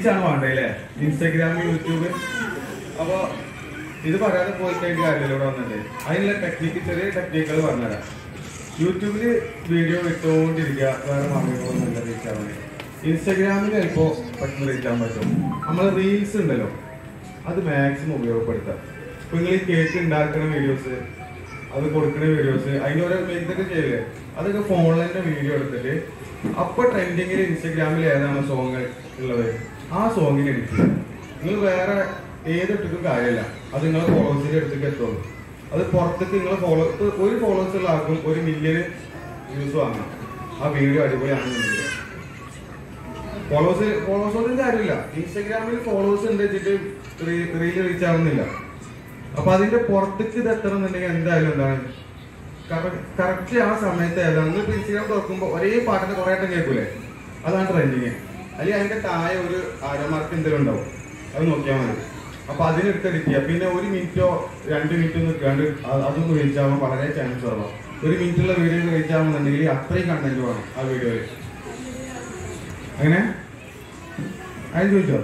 ആണ് വേണ്ടത് അല്ലേ ഇൻസ്റ്റാഗ്രാം യൂട്യൂബ് അപ്പൊ ഇത് പറയാതെ പോയി കഴിഞ്ഞ കാര്യമില്ല ഇവിടെ വന്നിട്ട് അതിനുള്ള ടെക്നിക്ക് ചെറിയ ടെക്നിക്കുകൾ പറഞ്ഞുതരാം യൂട്യൂബില് വീഡിയോ ഇട്ടുകൊണ്ടിരിക്കുക വേറെ മാർഗങ്ങളൊന്നുമില്ല റീച്ച് ആവാൻ ഇൻസ്റ്റാഗ്രാമിൽ ചിലപ്പോൾ പെട്ടെന്ന് റീച്ച് ആവാൻ പറ്റും നമ്മൾ റീൽസ് ഉണ്ടല്ലോ അത് മാക്സിമം ഉപയോഗപ്പെടുത്തുക ഇപ്പൊ നിങ്ങൾ ഈ കേക്ക് ഉണ്ടാക്കുന്ന വീഡിയോസ് അത് കൊടുക്കുന്ന വീഡിയോസ് അതിന്റെ ഓരോ ഇതൊക്കെ ചെയ്യില്ലേ അതൊക്കെ ഫോണിൽ തന്നെ വീഡിയോ എടുത്തിട്ട് അപ്പൊ ട്രെൻഡിങ്ങിൽ ഇൻസ്റ്റഗ്രാമിൽ ഏതാണ് സോങ് ഉള്ളത് ആ സോങ്ങിന് എടുക്കുക നിങ്ങൾ വേറെ ഏതിട്ടിട്ടും കാര്യമില്ല അത് നിങ്ങളെ ഫോളോവേഴ്സിന്റെ അടുത്തേക്ക് എത്തുള്ളൂ അത് പുറത്തേക്ക് നിങ്ങൾ ഫോളോ ഒരു ഫോളോവേഴ്സ് ഉള്ള ആൾക്കും ഒരു മില്യന് വ്യൂസ് വാങ്ങാം ആ വീഡിയോ അടിപൊളിയാണെന്നുണ്ടെങ്കിൽ ഫോളോവേഴ്സ് ഫോളോവേഴ്സൊന്നും കാര്യമില്ല ഇൻസ്റ്റാഗ്രാമിൽ ഫോളോവേഴ്സ് ഉണ്ട് വെച്ചിട്ട് റീല് റീച്ച് ആവുന്നില്ല അപ്പൊ അതിന്റെ പുറത്തേക്ക് ഇത് എത്തണം എന്നുണ്ടെങ്കിൽ എന്തായാലും എന്താണ് കറക്റ്റ് ആ സമയത്ത് ഏതാണ് നിങ്ങൾ ഇൻസ്റ്റാഗ്രാം തുറക്കുമ്പോ ഒരേ പാട്ടിന്റെ കുറെ ആയിട്ട് കേൾക്കൂലേ അതാണ് ട്രെൻഡിങ് അല്ലെങ്കിൽ അതിന്റെ താഴെ ഒരു ആരോമാർക്ക് എന്തെങ്കിലും ഉണ്ടാവും അത് നോക്കിയാൽ മതി അപ്പൊ അതിനെടുത്തടിക്കുക പിന്നെ ഒരു മിനിറ്റോ രണ്ട് മിനിറ്റോ നിൽക്കാണ്ട് അ- അതൊന്നും റീച്ച് ആവാൻ വളരെ ചാൻസ് കുറവാണ് ഒരു മിനിറ്റുള്ള വീഡിയോ റീച്ച് ആവുന്നുണ്ടെങ്കിൽ അത്രയും കണ്ടന്റ് വേണം ആ വീഡിയോയിൽ അങ്ങനെ അതിന് ചോദിച്ചോ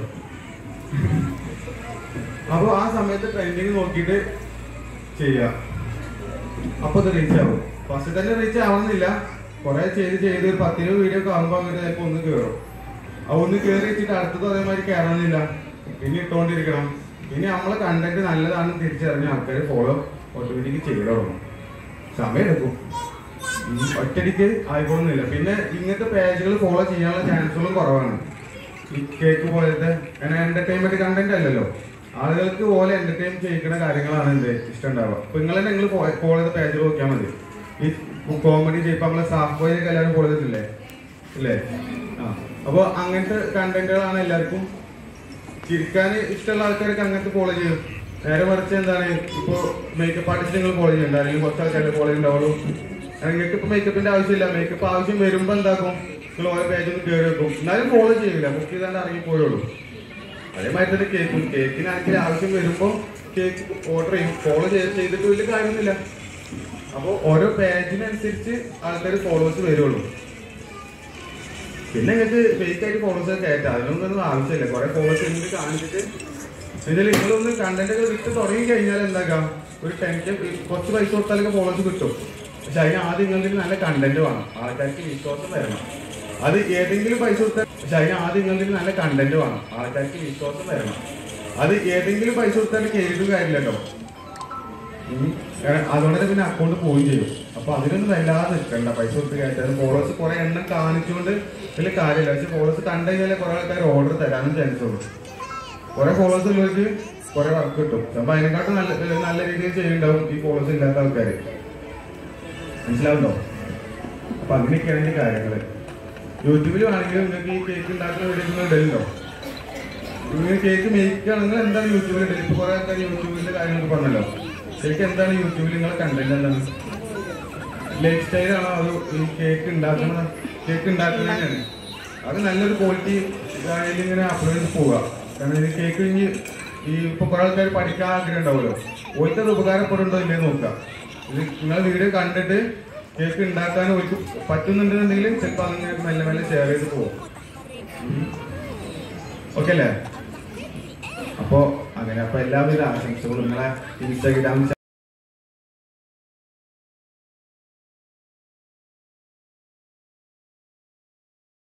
അപ്പൊ ആ സമയത്ത് ട്രെൻഡിങ് നോക്കിയിട്ട് ചെയ്യാം അപ്പൊ ഇത് റീച്ച് ആവും ഫസ്റ്റ് തന്നെ റീച്ച് ആവണമെന്നില്ല കുറെ ചെയ്ത് ചെയ്ത് ഒരു പത്തിരുപത് വീഡിയോ ഒക്കെ ആകുമ്പോ അങ്ങനെ ചിലപ്പോ ഒന്ന് കയറും ആ ഒന്ന് കയറി വെച്ചിട്ട് അടുത്തത് അതേമാതിരി കയറണമെന്നില്ല പിന്നെ ഇട്ടുകൊണ്ടിരിക്കണം പിന്നെ നമ്മളെ കണ്ടന്റ് നല്ലതാണെന്ന് തിരിച്ചറിഞ്ഞ ആൾക്കാർ ഫോളോ ഓട്ടോമാറ്റിക് ചെയ്ത് തുടങ്ങും സമയം എടുക്കും ഉം, ഒറ്റയടിക്ക് ആയിക്കോളുന്നില്ല പിന്നെ ഇങ്ങനത്തെ പേജുകൾ ഫോളോ ചെയ്യാനുള്ള ചാൻസുകളും കുറവാണ് ഈ കേക്ക് പോലത്തെ എന്റർടൈൻമെന്റ് കണ്ടന്റ് അല്ലല്ലോ ആളുകൾക്ക് പോലെ എന്റർടൈൻ ചെയ്യിക്കുന്ന കാര്യങ്ങളാണ് എന്ത് ഇഷ്ടം ഉണ്ടാവുക അപ്പൊ നിങ്ങൾ തന്നെ നിങ്ങൾ ഫോളോ ചെയ്ത പേജ് നോക്കിയാൽ മതി ഈ കോമഡി ചെയ്യിപ്പോ നമ്മളെ സാഫ് ബോയൊക്കെ എല്ലാവരും ഫോളോ ചെയ്തിട്ടില്ലേ ഇല്ലേ ആ അപ്പൊ അങ്ങനത്തെ കണ്ടന്റുകളാണ് എല്ലാവർക്കും ചിരിക്കാൻ ഇഷ്ടമുള്ള ആൾക്കാരൊക്കെ അങ്ങനത്തെ ഫോളോ ചെയ്യും നേരെ മറിച്ച് എന്താണ് ഇപ്പൊ മേക്കപ്പ് ആർട്ടിസ്റ്റ് നിങ്ങൾ ഫോളോ ചെയ്യണ്ട അല്ലെങ്കിൽ കുറച്ച് ആൾക്കാരെ ഫോളോ ഉണ്ടാവുള്ളൂ നിങ്ങൾക്ക് ഇപ്പൊ മേക്കപ്പിന്റെ ആവശ്യമില്ല മേക്കപ്പ് ആവശ്യം വരുമ്പോ എന്താക്കും നിങ്ങൾ ഓരോ പേജ് ഒന്ന് കയറി വെക്കും എന്നാലും ഫോളോ ചെയ്യില്ല ബുക്ക് ചെയ്താണ്ട് ഇറങ്ങി പോയുള്ളൂ അതേമാതിരി തന്നെ കേക്കും കേക്കിനാണെങ്കിൽ ആവശ്യം വരുമ്പോ കേക്ക് ഓർഡർ ചെയ്യും ഫോളോ ചെയ്തിട്ട് വലിയ കാര്യമൊന്നുമില്ല അപ്പോൾ ഓരോ പേജിനനുസരിച്ച് ആൾക്കാർ ഫോളോവേഴ്സ് വരുള്ളൂ പിന്നെ നിങ്ങൾക്ക് ഫേക്ക് ആയിട്ട് ഫോളോസ് ഒക്കെ കയറ്റാം അതിനൊന്നും ആവശ്യമില്ല കുറെ ഫോളോസ് നിങ്ങൾക്ക് കാണിച്ചിട്ട് ഇതിൽ നിങ്ങളൊന്ന് കണ്ടന്റ് ഒക്കെ വിട്ട് തുടങ്ങി കഴിഞ്ഞാൽ എന്താക്കാം ഒരു ടെൻ കെ കുറച്ച് പൈസ കൊടുത്താലൊക്കെ ഫോളോസ് കിട്ടും പക്ഷെ അതിന് ആദ്യം നിങ്ങൾക്ക് നല്ല കണ്ടന്റ് വേണം ആൾക്കാർക്ക് വിശ്വാസം വരണം അത് ഏതെങ്കിലും പൈസ കൊടുത്താൽ പക്ഷെ അതിന് ആദ്യം നിങ്ങൾക്ക് നല്ല കണ്ടന്റ് വേണം ആൾക്കാർക്ക് വിശ്വാസം വരണം അത് ഏതെങ്കിലും പൈസ കൊടുത്താൽ കേൾക്കും കാര്യമില്ലല്ലോ ഉം. കാരണം അതുകൊണ്ട് തന്നെ പിന്നെ അക്കൗണ്ട് പോവുകയും ചെയ്യും അപ്പൊ അതിനൊന്നും വല്ലാതെ നിൽക്കണ്ട പൈസ കൊടുത്ത് കയറ്റാൻ ഫോളോവേഴ്സ് കുറെ എണ്ണം കാണിച്ചുകൊണ്ട് വലിയ കാര്യമില്ല പക്ഷെ ഫോളോവേഴ്സ് കണ്ടു കഴിഞ്ഞാലേ കുറെ ആൾക്കാർ ഓർഡർ തരാനും ചാൻസ് ഉള്ളൂ കുറെ ഫോളോവേഴ്സ് ഉള്ളവർക്ക് കുറെ വർക്ക് കിട്ടും അപ്പൊ അതിനെക്കാട്ടും നല്ല നല്ല രീതിയിൽ ചെയ്യുന്നുണ്ടാവും ഈ ഫോളോവേഴ്സ് ഇല്ലാത്ത ആൾക്കാർ മനസ്സിലാവുണ്ടോ അപ്പൊ അങ്ങനെയൊക്കെയാണ് ഇതിന്റെ കാര്യങ്ങള് യൂട്യൂബിൽ വേണമെങ്കിൽ നിങ്ങൾക്ക് ഈ കേക്ക് ഉണ്ടാക്കുന്ന വീഡിയോ നിങ്ങൾ ഇടലുണ്ടോ നിങ്ങൾ കേക്ക് മേക്ക് ആണെങ്കിൽ എന്താണ് യൂട്യൂബിൽ ഇടല് ഇപ്പൊ കുറെ ആൾക്കാർ യൂട്യൂബിന്റെ കാര്യങ്ങളൊക്കെ പറഞ്ഞല്ലോ ശരിക്കും എന്താണ് യൂട്യൂബിൽ നിങ്ങളെ കണ്ടന്റ് എന്താണ് ലൈഫ് സ്റ്റൈലാണോ അതോ ഈ കേക്ക് ഉണ്ടാക്കുന്ന കേക്ക് ഉണ്ടാക്കുന്നതിനാണ് അത് നല്ലൊരു ക്വാളിറ്റി അതിൽ ഇങ്ങനെ അപ്ലോഡ് ചെയ്ത് പോവുക കാരണം ഇത് കേക്ക് കഴിഞ്ഞ് ഈ ഇപ്പൊ കുറെ ആൾക്കാർ പഠിക്കാൻ ആഗ്രഹം ഉണ്ടാവുമല്ലോ ഓർക്ക് അത് ഉപകാരപ്പെടുന്നുണ്ടോ ഇല്ലേ നോക്കുക ഇത് നിങ്ങളെ വീഡിയോ കണ്ടിട്ട് കേക്ക് ഉണ്ടാക്കാൻ ഓർക്ക് പറ്റുന്നുണ്ടെന്നുണ്ടെങ്കിൽ ചിലപ്പോൾ അതിങ്ങനെ മെല്ലെ മെല്ലെ ഷെയർ ചെയ്ത് പോകും ഓക്കെ അല്ലേ അപ്പോ അങ്ങനെ അപ്പൊ എല്ലാവിധ ആശംസകളും നിങ്ങളെ ഇൻസ്റ്റാഗ്രാം